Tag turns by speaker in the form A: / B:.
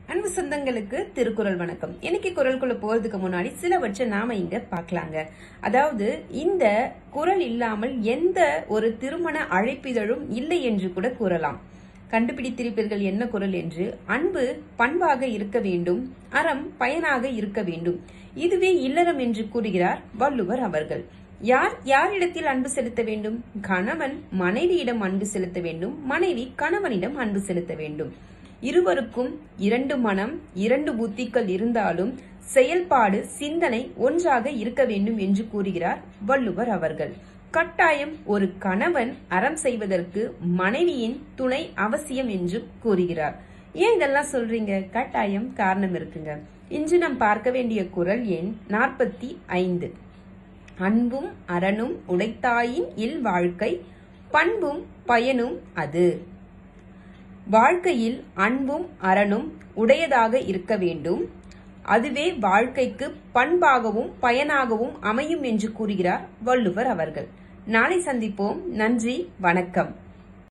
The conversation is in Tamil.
A: அன்பு சொந்தங்களுக்கு திருக்குறள் வணக்கம் இன்னைக்கு குரல்குள்ள போறதுக்கு முன்னாடி சிலவற்றை நாம இங்க பார்க்கலாங்க அதாவது இந்த குரல் இல்லாமல் எந்த ஒரு திருமண அழைப்பிதழும் இல்லை என்று கூட கூறலாம் கண்டுபிடித்திருப்பீர்கள் என்ன குரல் என்று அன்பு பண்பாக இருக்க வேண்டும் அறம் பயனாக இருக்க வேண்டும் இதுவே இல்லறம் என்று கூறுகிறார் வள்ளுவர் அவர்கள் யார் யாரிடத்தில் அன்பு செலுத்த வேண்டும் கணவன் மனைவியிடம் அன்பு செலுத்த வேண்டும் மனைவி கணவனிடம் அன்பு செலுத்த வேண்டும் இருவருக்கும் இரண்டு மனம் இரண்டு புத்திகள் இருந்தாலும் செயல்பாடு சிந்தனை ஒன்றாக இருக்க வேண்டும் என்று கூறுகிறார் வள்ளுவர் அவர்கள் கட்டாயம் ஒரு கணவன் அறம் செய்வதற்கு மனைவியின் துணை அவசியம் என்று கூறுகிறார் ஏன் இதெல்லாம் சொல்றீங்க கட்டாயம் காரணம் இருக்குங்க இன்று நாம் பார்க்க வேண்டிய குரல் எண் நாற்பத்தி ஐந்து அன்பும் அரணும் உடைத்தாயின் இல் வாழ்க்கை பண்பும் பயனும் அது வாழ்க்கையில் அன்பும் அறனும் உடையதாக இருக்க வேண்டும் அதுவே வாழ்க்கைக்கு பண்பாகவும் பயனாகவும் அமையும் என்று கூறுகிறார் வள்ளுவர் அவர்கள் நாளை சந்திப்போம் நன்றி வணக்கம்